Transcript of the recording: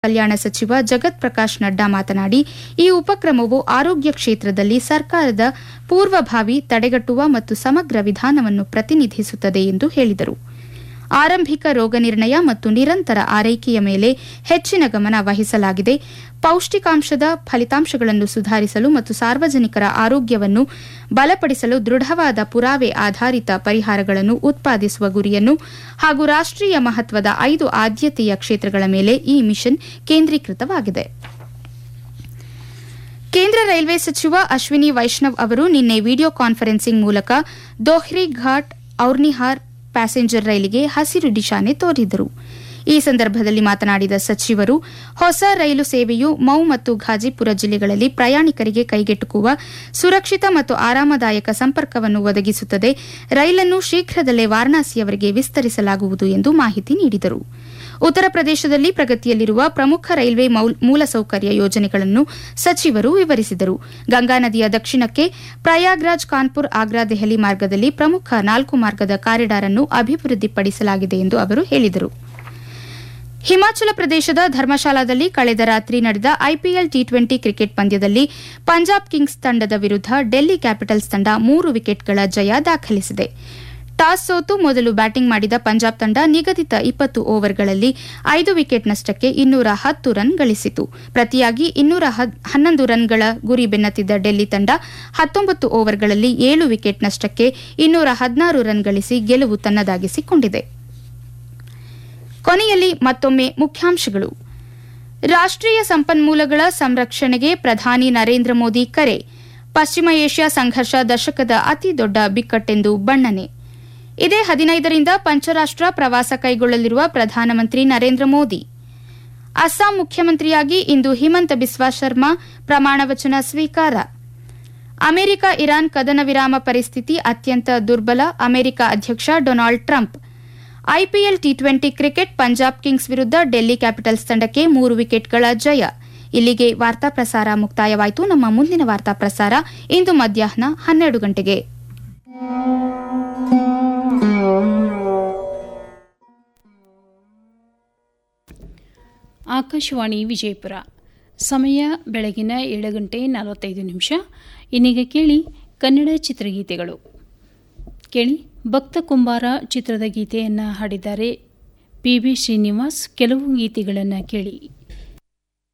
ಕಲ್ಯಾಣ ಸಚಿವ ಜಗತ್ ಪ್ರಕಾಶ್ ನಡ್ಡಾ ಮಾತನಾಡಿ ಈ ಉಪಕ್ರಮವು ಆರೋಗ್ಯ ಕ್ಷೇತ್ರದಲ್ಲಿ ಸರ್ಕಾರದ ಪೂರ್ವಭಾವಿ ತಡೆಗಟ್ಟುವ ಮತ್ತು ಸಮಗ್ರ ವಿಧಾನವನ್ನು ಪ್ರತಿನಿಧಿಸುತ್ತದೆ ಎಂದು ಹೇಳಿದರು ಆರಂಭಿಕ ರೋಗ ನಿರ್ಣಯ ಮತ್ತು ನಿರಂತರ ಆರೈಕೆಯ ಮೇಲೆ ಹೆಚ್ಚಿನ ಗಮನ ವಹಿಸಲಾಗಿದೆ ಪೌಷ್ಟಿಕಾಂಶದ ಫಲಿತಾಂಶಗಳನ್ನು ಸುಧಾರಿಸಲು ಮತ್ತು ಸಾರ್ವಜನಿಕರ ಆರೋಗ್ಯವನ್ನು ಬಲಪಡಿಸಲು ದೃಢವಾದ ಪುರಾವೆ ಆಧಾರಿತ ಪರಿಹಾರಗಳನ್ನು ಉತ್ಪಾದಿಸುವ ಗುರಿಯನ್ನು ಹಾಗೂ ರಾಷ್ಟೀಯ ಮಹತ್ವದ ಐದು ಆದ್ಯತೆಯ ಕ್ಷೇತ್ರಗಳ ಮೇಲೆ ಈ ಮಿಷನ್ ಕೇಂದ್ರೀಕೃತವಾಗಿದೆ ಕೇಂದ್ರ ರೈಲ್ವೆ ಸಚಿವ ಅಶ್ವಿನಿ ವೈಷ್ಣವ್ ಅವರು ನಿನ್ನೆ ವಿಡಿಯೋ ಕಾನ್ಫರೆನ್ಸಿಂಗ್ ಮೂಲಕ ದೋಹ್ರಿ ಘಾಟ್ ಔರ್ನಿಹಾರ್ ಪ್ಯಾಸೆಂಜರ್ ರೈಲಿಗೆ ಹಸಿರು ನಿಶಾನೆ ತೋರಿದರು ಈ ಸಂದರ್ಭದಲ್ಲಿ ಮಾತನಾಡಿದ ಸಚಿವರು ಹೊಸ ರೈಲು ಸೇವೆಯು ಮೌ ಮತ್ತು ಘಾಜಿಪುರ ಜಿಲ್ಲೆಗಳಲ್ಲಿ ಪ್ರಯಾಣಿಕರಿಗೆ ಕೈಗೆಟುಕುವ ಸುರಕ್ಷಿತ ಮತ್ತು ಆರಾಮದಾಯಕ ಸಂಪರ್ಕವನ್ನು ಒದಗಿಸುತ್ತದೆ ರೈಲನ್ನು ಶೀಘ್ರದಲ್ಲೇ ವಾರಣಾಸಿಯವರೆಗೆ ವಿಸ್ತರಿಸಲಾಗುವುದು ಎಂದು ಮಾಹಿತಿ ನೀಡಿದರು ಉತ್ತರ ಪ್ರದೇಶದಲ್ಲಿ ಪ್ರಗತಿಯಲ್ಲಿರುವ ಪ್ರಮುಖ ರೈಲ್ವೆ ಮೂಲಸೌಕರ್ಯ ಯೋಜನೆಗಳನ್ನು ಸಚಿವರು ವಿವರಿಸಿದರು ಗಂಗಾ ನದಿಯ ದಕ್ಷಿಣಕ್ಕೆ ಪ್ರಯಾಗ್ರಾಜ್ ಕಾನ್ಪುರ್ ಆಗ್ರಾ ದೆಹಲಿ ಮಾರ್ಗದಲ್ಲಿ ಪ್ರಮುಖ ನಾಲ್ಕು ಮಾರ್ಗದ ಕಾರಿಡಾರ್ ಅನ್ನು ಅಭಿವೃದ್ಧಿಪಡಿಸಲಾಗಿದೆ ಎಂದು ಅವರು ಹೇಳಿದರು ಹಿಮಾಚಲ ಪ್ರದೇಶದ ಧರ್ಮಶಾಲಾದಲ್ಲಿ ಕಳೆದ ರಾತ್ರಿ ನಡೆದ ಐಪಿಎಲ್ ಟಿ ಟ್ವೆಂಟಿ ಕ್ರಿಕೆಟ್ ಪಂದ್ಯದಲ್ಲಿ ಪಂಜಾಬ್ ಕಿಂಗ್ಸ್ ತಂಡದ ವಿರುದ್ದ ಡೆಲ್ಲಿ ಕ್ಯಾಪಿಟಲ್ಸ್ ತಂಡ ಮೂರು ವಿಕೆಟ್ಗಳ ಜಯ ದಾಖಲಿಸಿದೆ ಟಾಸ್ ಸೋತು ಮೊದಲು ಬ್ಯಾಟಿಂಗ್ ಮಾಡಿದ ಪಂಜಾಬ್ ತಂಡ ನಿಗದಿತ ಇಪ್ಪತ್ತು ಓವರ್ಗಳಲ್ಲಿ ಐದು ವಿಕೆಟ್ ನಷ್ಟಕ್ಕೆ ಇನ್ನೂರ ಹತ್ತು ರನ್ ಗಳಿಸಿತು ಪ್ರತಿಯಾಗಿ ಇನ್ನೂರ ಹನ್ನೊಂದು ರನ್ಗಳ ಗುರಿ ಬೆನ್ನತ್ತಿದ್ದ ಡೆಲ್ಲಿ ತಂಡ ಹತ್ತೊಂಬತ್ತು ಓವರ್ಗಳಲ್ಲಿ ಏಳು ವಿಕೆಟ್ ನಷ್ಟಕ್ಕೆ ಇನ್ನೂರ ಹದಿನಾರು ರನ್ ಗಳಿಸಿ ಗೆಲುವು ತನ್ನದಾಗಿಸಿಕೊಂಡಿದೆ ಕೊನೆಯಲ್ಲಿ ಮತ್ತೊಮ್ಮೆ ಮುಖ್ಯಾಂಶಗಳು ರಾಷ್ಟೀಯ ಸಂಪನ್ಮೂಲಗಳ ಸಂರಕ್ಷಣೆಗೆ ಪ್ರಧಾನಿ ನರೇಂದ್ರ ಮೋದಿ ಕರೆ ಪಶ್ಚಿಮ ಏಷ್ಯಾ ಸಂಘರ್ಷ ದಶಕದ ಅತಿದೊಡ್ಡ ಬಿಕ್ಕಟ್ಟೆಂದು ಬಣ್ಣನೆ ಇದೇ ಹದಿನೈದರಿಂದ ಪಂಚರಾಷ್ಟ ಪ್ರವಾಸ ಕೈಗೊಳ್ಳಲಿರುವ ಪ್ರಧಾನಮಂತ್ರಿ ನರೇಂದ್ರ ಮೋದಿ ಅಸ್ಸಾಂ ಮುಖ್ಯಮಂತ್ರಿಯಾಗಿ ಇಂದು ಹಿಮಂತ ಬಿಸ್ವಾ ಶರ್ಮಾ ಪ್ರಮಾಣವಚನ ಸ್ವೀಕಾರ ಅಮೆರಿಕ ಇರಾನ್ ಕದನ ವಿರಾಮ ಪರಿಸ್ಥಿತಿ ಅತ್ಯಂತ ದುರ್ಬಲ ಅಮೆರಿಕ ಅಧ್ಯಕ್ಷ Donald Trump I P L T twenty cricket Punjab kings ವಿರುದ್ದ ಡೆಲ್ಲಿ ಕ್ಯಾಪಿಟಲ್ಸ್ ತಂಡಕ್ಕೆ ಮೂರು ವಿಕೆಟ್ಗಳ ಜಯ ಇಲ್ಲಿಗೆ ವಾರ್ತಾ ಪ್ರಸಾರ ಮುಕ್ತಾಯವಾಯಿತು ನಮ್ಮ ಮುಂದಿನ ವಾರ್ತಾ ಪ್ರಸಾರ ಇಂದು ಮಧ್ಯಾಹ್ನ ಹನ್ನೆರಡು ಗಂಟೆಗೆ ಆಕಾಶವಾಣಿ ವಿಜಯಪುರ ಸಮಯ ಬೆಳಗಿನ ಏಳು ಗಂಟೆ ನಲವತ್ತೈದು ನಿಮಿಷ ಇನ್ನೀಗ ಕೇಳಿ ಕನ್ನಡ ಚಿತ್ರಗೀತೆಗಳು ಕೇಳಿ ಭಕ್ತ ಕುಂಬಾರ ಚಿತ್ರದ ಗೀತೆಯನ್ನು ಹಾಡಿದ್ದಾರೆ ಪಿ ಬಿ ಶ್ರೀನಿವಾಸ್ ಕೆಲವು ಗೀತೆಗಳನ್ನು ಕೇಳಿ